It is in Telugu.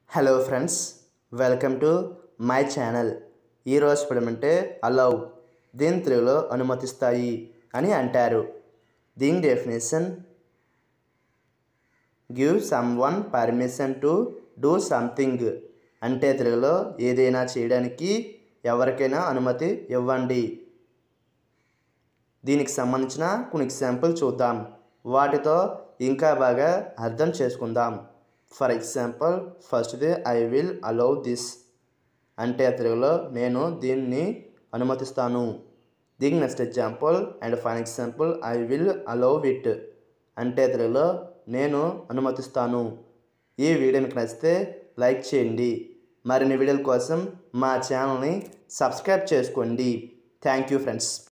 hello friends welcome to my channel ఈరోజు పదం అంటే అలౌ దీని తెలుగులో అనుమతిస్తాయి అని అంటారు దీని definition give someone permission to do something అంటే తెలుగులో ఏదైనా చేయడానికి ఎవరికైనా అనుమతి ఇవ్వండి దీనికి సంబంధించిన కొన్ని ఎగ్జాంపుల్ చూద్దాం వాటితో ఇంకా బాగా అర్థం చేసుకుందాం ఫర్ ఎగ్జాంపుల్ ఫస్ట్ది ఐ విల్ అలౌ దిస్ అంటే తెలుగులో నేను దీన్ని అనుమతిస్తాను దీనికి next example and fine example I will allow it అంటే తెలుగులో నేను అనుమతిస్తాను ఈ వీడియో మీకు నచ్చితే లైక్ చేయండి మరిన్ని వీడియోల కోసం మా ఛానల్ని సబ్స్క్రైబ్ చేసుకోండి థ్యాంక్ యూ ఫ్రెండ్స్